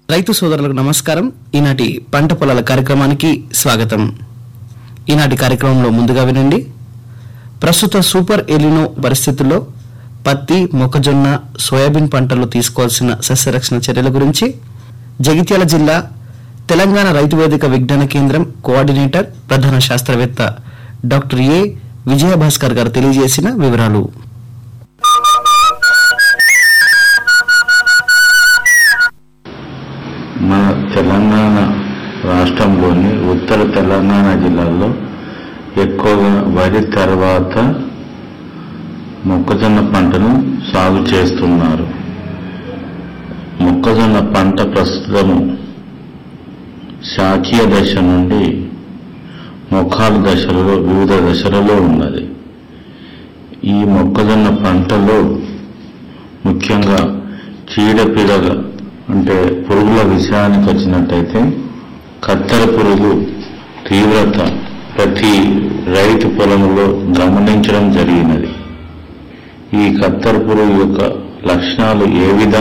రైతు సోదరులకు నమస్కారం ఈనాటి పంట పొలాల కార్యక్రమానికి స్వాగతం ఈనాటి కార్యక్రమంలో ముందుగా వినండి ప్రస్తుత సూపర్ ఎలినో పరిస్థితుల్లో పత్తి మొక్కజొన్న సోయాబీన్ పంటల్లో తీసుకోవాల్సిన సస్యరక్షణ చర్యల గురించి జగిత్యాల జిల్లా తెలంగాణ రైతు వేదిక విజ్ఞాన కేంద్రం కోఆర్డినేటర్ ప్రధాన శాస్త్రవేత్త డాక్టర్ ఏ విజయభాస్కర్ గారు తెలియజేసిన వివరాలు మన తెలంగాణ రాష్ట్రంలోని ఉత్తర తెలంగాణ జిల్లాల్లో ఎక్కువగా వరి తర్వాత మొక్కజొన్న పంటను సాగు చేస్తున్నారు మొక్కజొన్న పంట ప్రస్తుతము శాఖీయ దశ నుండి మొఖాలు దశలలో వివిధ దశలలో ఉన్నది ఈ మొక్కజొన్న పంటలో ముఖ్యంగా చీడపీడల అంటే పురుగుల విషయానికి వచ్చినట్టయితే కత్తెర పురుగు తీవ్రత ప్రతి రైతు పొలంలో గమనించడం జరిగినది ఈ కత్తెర పురుగు యొక్క లక్షణాలు ఏ విధంగా